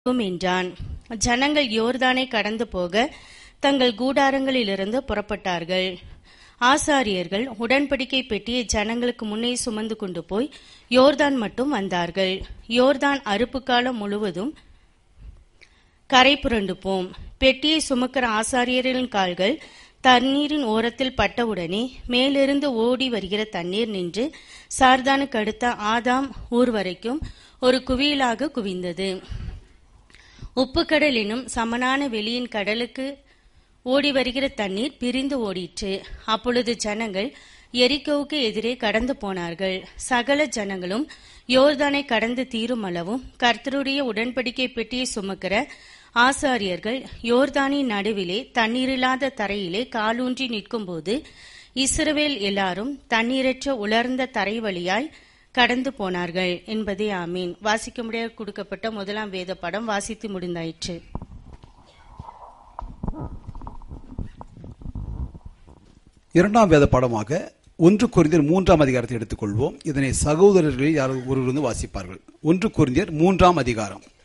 இருக்கும் என்றான் ஜனங்கள் யோர்தானை கடந்து போக தங்கள் கூடாரங்களிலிருந்து புறப்பட்டார்கள் ஆசாரியர்கள் உடன்படிக்கை பெட்டியை ஜனங்களுக்கு முன்னே சுமந்து கொண்டு போய் யோர்தான் மட்டும் வந்தார்கள் யோர்தான் அறுப்பு காலம் முழுவதும் கரை புரண்டு போம் பெட்டியை சுமக்கிற ஆசாரியரின் கால்கள் தண்ணீரின் ஓரத்தில் பட்டவுடனே மேலிருந்து ஓடி வருகிற தண்ணீர் நின்று சார்தானுக்கு அடுத்த ஆதாம் ஊர் வரைக்கும் ஒரு குவியலாக குவிந்தது உப்புக்கடல் எனும் சமனான வெளியின் கடலுக்கு ஓடி வருகிற தண்ணீர் பிரிந்து ஓடிற்று அப்பொழுது ஜனங்கள் எரிக்கோவுக்கு எதிரே கடந்து போனார்கள் சகல ஜனங்களும் யோர்தானை கடந்து தீரும் அளவும் கர்த்தருடைய உடன்படிக்கை பெட்டியை சுமக்கிற ஆசாரியர்கள் யோர்தானின் நடுவிலே தண்ணீரில்லாத தரையிலே காலூன்றி நிற்கும்போது இஸ்ரவேல் எல்லாரும் தண்ணீரற்ற உலர்ந்த தரை வழியாய் கடந்து போனார்கள் என்பதே ஆமீன் வாசிக்க முடியாது கொடுக்கப்பட்ட முதலாம் வேத படம் வாசித்து முடிந்தாயிற்று இரண்டாம் வேத பாடமாக ஒன்று கொரிந்தியர் மூன்றாம் அதிகாரத்தை எடுத்துக்கொள்வோம் இதனை சகோதரர்களில் யாரோ ஒருவர் வந்து வாசிப்பார்கள் ஒன்று கொரிந்தியர் மூன்றாம் அதிகாரம்